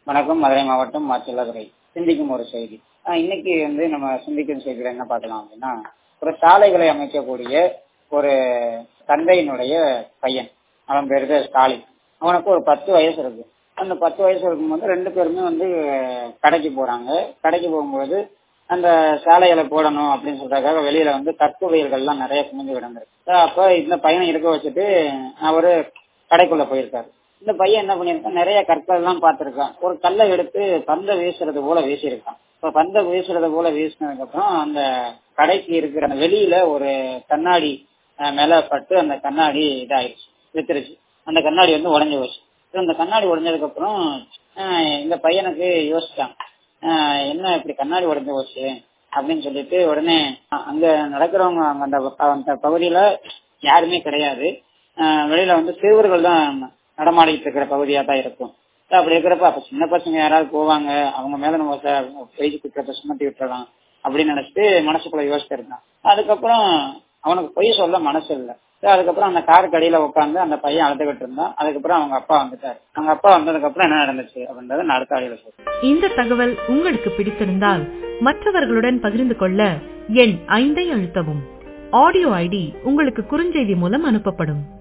வணக்கம் மதுரை மாவட்டம் மாச்சில்லாதுறை சிந்திக்கும் ஒரு செய்தி ஆஹ் இன்னைக்கு வந்து நம்ம சிந்திக்கும் செய்தியில என்ன பார்க்கலாம் அப்படின்னா ஒரு சாலைகளை அமைக்கக்கூடிய ஒரு தந்தையினுடைய பையன் அவன் பேரு தான் ஸ்டாலின் அவனுக்கு ஒரு பத்து வயசு இருக்கு அந்த பத்து வயசு இருக்கும்போது ரெண்டு பேருமே வந்து கடைக்கு போறாங்க கடைக்கு போகும்போது அந்த சாலைகளை போடணும் அப்படின்னு சொல்றதுக்காக வெளியில வந்து கற்புவையல்கள்லாம் நிறைய குமிஞ்சு கிடந்திருக்கு அப்ப இந்த பையனை இருக்க வச்சுட்டு அவரு கடைக்குள்ள போயிருக்காரு இந்த பையன் என்ன பண்ணிருக்கான் நிறைய கற்கள் எல்லாம் பார்த்திருக்கான் ஒரு கல்லை எடுத்து பந்தை வீசுறது போல வீசியிருக்கான் இப்ப பந்தை வீசுறது போல வீசினதுக்கு அப்புறம் அந்த கடைக்கு இருக்கிற அந்த வெளியில ஒரு கண்ணாடி அஹ், மேல பட்டு அந்த கண்ணாடி இதாயிடுச்சு வித்துருச்சு அந்த கண்ணாடி வந்து உடஞ்சு போச்சு இப்ப இந்த கண்ணாடி உடைஞ்சதுக்கு அப்புறம் அஹ், இந்த பையனுக்கு யோசிச்சான் அஹ், என்ன இப்படி கண்ணாடி உடைஞ்சு போச்சு அப்படின்னு சொல்லிட்டு உடனே அ- அங்க நடக்கிறவங்க அங்க அந்த ப- அந்த பகுதியில யாருமே கிடையாது அஹ், வெளியில வந்து சிறுவர்கள் தான் நடமாடிட்டு இருக்கிற பகுதியா தான் இருக்கும் அப்படி இருக்கிறப்ப அப்ப சின்ன பசங்க யாராவது போவாங்க அவங்க மேல நம்ம பேஜ் குற்றத்தை சுமத்தி விட்டுறலாம் அப்படின்னு நினைச்சிட்டு மனசுக்குள்ள யோசிச்சு இருந்தான் அதுக்கப்புறம் அவனுக்கு பொய் சொல்ல மனசு இல்ல சரி, அதுக்கப்புறம் அந்த காருக்கு அடியில உட்காந்து அந்த பையன் அழுதுகிட்டு இருந்தான் அதுக்கப்புறம் அவங்க அப்பா வந்துட்டாரு அவங்க அப்பா வந்ததுக்கு அப்புறம் என்ன நடந்துச்சு அப்படின்றத நான் அடுத்த அடியில சொல்றேன் இந்த தகவல் உங்களுக்கு பிடித்திருந்தால் மற்றவர்களுடன் பகிர்ந்து கொள்ள எண் ஐந்தை அழுத்தவும் ஆடியோ ஐடி உங்களுக்கு குறுஞ்செய்தி மூலம் அனுப்பப்படும்